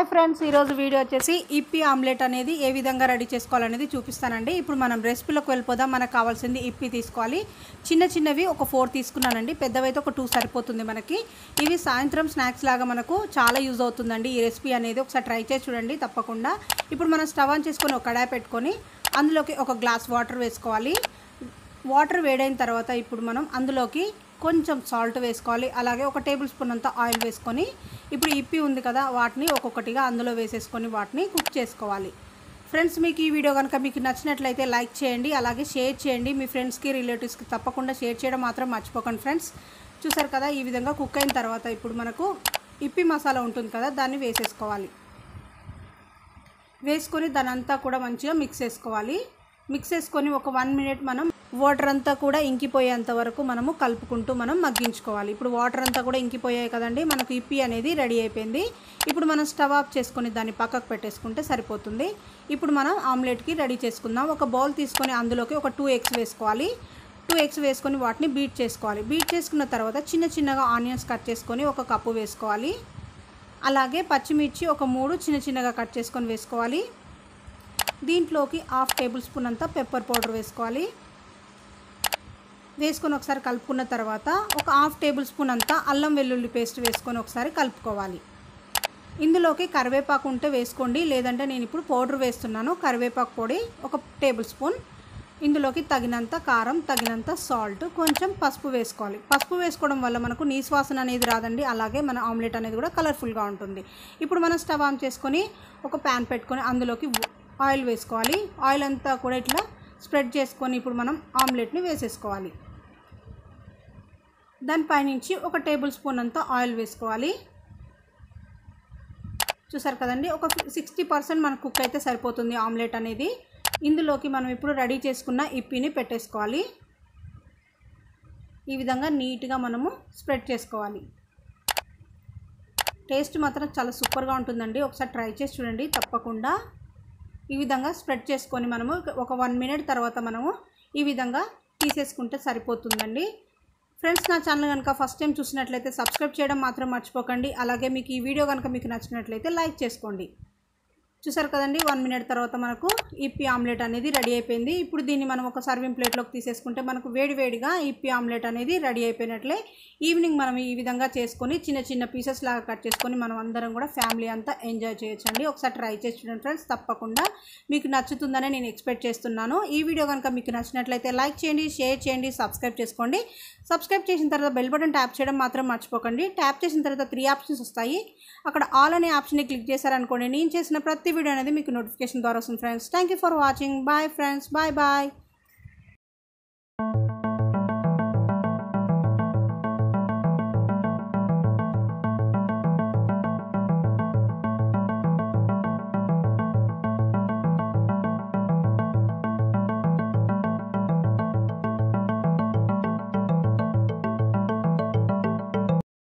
friends ఈరోజు video వచ్చేసి ఇప్పి omelette అనేది ఏ విధంగా రెడీ చేసుకోవాలనేది చూపిస్తానండి ఇప్పుడు మనం రెసిపీలోకి వెళ్ళిపోదాం మనకు కావాల్సింది ఇప్పి తీసుకోవాలి చిన్న చిన్నవి ఒక ఫోర్ తీసుకున్నానండి పెద్దవైతే ఒక టూ సరిపోతుంది మనకి ఇవి సాయంత్రం స్నాక్స్ లాగా మనకు చాలా యూజ్ అవుతుందండి ఈ రెసిపీ అనేది ఒకసారి ట్రై చేసి చూడండి తప్పకుండా ఇప్పుడు మనం స్టవ్ ఆన్ చేసుకొని ఒక కడాయి పెట్టుకొని అందులోకి ఒక గ్లాస్ వాటర్ వేసుకోవాలి వాటర్ వేడైన తర్వాత ఇప్పుడు మనం అందులోకి కొంచెం సాల్ట్ వేసుకోవాలి అలాగే ఒక టేబుల్ స్పూన్ అంతా ఆయిల్ వేసుకొని ఇప్పుడు ఇప్పి ఉంది కదా వాటిని ఒక్కొక్కటిగా అందులో వేసేసుకొని వాటిని కుక్ చేసుకోవాలి ఫ్రెండ్స్ మీకు ఈ వీడియో కనుక మీకు నచ్చినట్లయితే లైక్ చేయండి అలాగే షేర్ చేయండి మీ ఫ్రెండ్స్కి రిలేటివ్స్కి తప్పకుండా షేర్ చేయడం మాత్రం మర్చిపోకండి ఫ్రెండ్స్ చూసారు కదా ఈ విధంగా కుక్ అయిన తర్వాత ఇప్పుడు మనకు ఇప్పి మసాలా ఉంటుంది కదా దాన్ని వేసేసుకోవాలి వేసుకొని దాని అంతా కూడా మంచిగా మిక్స్ చేసుకోవాలి మిక్స్ చేసుకొని ఒక వన్ మినిట్ మనం వాటర్ అంతా కూడా ఇంకిపోయేంత వరకు మనము కలుపుకుంటూ మనం మగ్గించుకోవాలి ఇప్పుడు వాటర్ అంతా కూడా ఇంకిపోయాయి కదండి మనకు ఇప్పి అనేది రెడీ అయిపోయింది ఇప్పుడు మనం స్టవ్ ఆఫ్ చేసుకొని దాన్ని పక్కకు పెట్టేసుకుంటే సరిపోతుంది ఇప్పుడు మనం ఆమ్లెట్కి రెడీ చేసుకుందాం ఒక బౌల్ తీసుకొని అందులోకి ఒక టూ ఎగ్స్ వేసుకోవాలి టూ ఎగ్స్ వేసుకొని వాటిని బీట్ చేసుకోవాలి బీట్ చేసుకున్న తర్వాత చిన్న చిన్నగా ఆనియన్స్ కట్ చేసుకొని ఒక కప్పు వేసుకోవాలి అలాగే పచ్చిమిర్చి ఒక మూడు చిన్న చిన్నగా కట్ చేసుకొని వేసుకోవాలి దీంట్లోకి హాఫ్ టేబుల్ స్పూన్ అంతా పెప్పర్ పౌడర్ వేసుకోవాలి వేసుకొని ఒకసారి కలుపుకున్న తర్వాత ఒక హాఫ్ టేబుల్ స్పూన్ అంతా అల్లం వెల్లుల్లి పేస్ట్ వేసుకొని ఒకసారి కలుపుకోవాలి ఇందులోకి కరివేపాకు ఉంటే వేసుకోండి లేదంటే నేను ఇప్పుడు పౌడర్ వేస్తున్నాను కరివేపాకు పొడి ఒక టేబుల్ స్పూన్ ఇందులోకి తగినంత కారం తగినంత సాల్ట్ కొంచెం పసుపు వేసుకోవాలి పసుపు వేసుకోవడం వల్ల మనకు నీశ్వాసన అనేది రాదండి అలాగే మన ఆమ్లెట్ అనేది కూడా కలర్ఫుల్గా ఉంటుంది ఇప్పుడు మనం స్టవ్ ఆన్ చేసుకొని ఒక ప్యాన్ పెట్టుకొని అందులోకి ఆయిల్ వేసుకోవాలి ఆయిల్ అంతా కూడా ఇట్లా స్ప్రెడ్ చేసుకొని ఇప్పుడు మనం ఆమ్లెట్ని వేసేసుకోవాలి దానిపైనుంచి ఒక టేబుల్ స్పూన్ అంతా ఆయిల్ వేసుకోవాలి చూసారు కదండి ఒక సిక్స్టీ పర్సెంట్ మనకు కుక్ అయితే సరిపోతుంది ఆమ్లెట్ అనేది ఇందులోకి మనం ఇప్పుడు రెడీ చేసుకున్న ఇప్పిని పెట్టేసుకోవాలి ఈ విధంగా నీట్గా మనము స్ప్రెడ్ చేసుకోవాలి టేస్ట్ మాత్రం చాలా సూపర్గా ఉంటుందండి ఒకసారి ట్రై చేసి చూడండి తప్పకుండా ఈ విధంగా స్ప్రెడ్ చేసుకొని మనము ఒక వన్ మినిట్ తర్వాత మనము ఈ విధంగా తీసేసుకుంటే సరిపోతుందండి ఫ్రెండ్స్ నా ఛానల్ కనుక ఫస్ట్ టైం చూసినట్లయితే సబ్స్క్రైబ్ చేయడం మాత్రం మర్చిపోకండి అలాగే మీకు ఈ వీడియో కనుక మీకు నచ్చినట్లయితే లైక్ చేసుకోండి చూసారు కదండి వన్ మినిట్ తర్వాత మనకు ఇప్పి ఆమ్లెట్ అనేది రెడీ అయిపోయింది ఇప్పుడు దీన్ని మనం ఒక సర్వింగ్ ప్లేట్లోకి తీసేసుకుంటే మనకు వేడి వేడిగా ఇప్పి ఆమ్లెట్ అనేది రెడీ అయిపోయినట్లే ఈవినింగ్ మనం ఈ విధంగా చేసుకొని చిన్న చిన్న పీసెస్ లాగా కట్ చేసుకొని మనం అందరం కూడా ఫ్యామిలీ అంతా ఎంజాయ్ చేయొచ్చండి ఒకసారి ట్రై చేసి చూడండి ఫ్రెండ్స్ తప్పకుండా మీకు నచ్చుతుందని నేను ఎక్స్పెక్ట్ చేస్తున్నాను ఈ వీడియో కనుక మీకు నచ్చినట్లయితే లైక్ చేయండి షేర్ చేయండి సబ్స్క్రైబ్ చేసుకోండి సబ్స్క్రైబ్ చేసిన తర్వాత బెల్ బటన్ ట్యాప్ చేయడం మాత్రం మర్చిపోకండి ట్యాప్ చేసిన తర్వాత త్రీ ఆప్షన్స్ వస్తాయి అక్కడ ఆల్ అనే ఆప్షన్ని క్లిక్ చేశారనుకోండి నేను చేసిన ప్రతి వీడియో అనేది మీకు నోటిఫికేషన్ ద్వారా వస్తుంది friends thank you for watching bye friends bye bye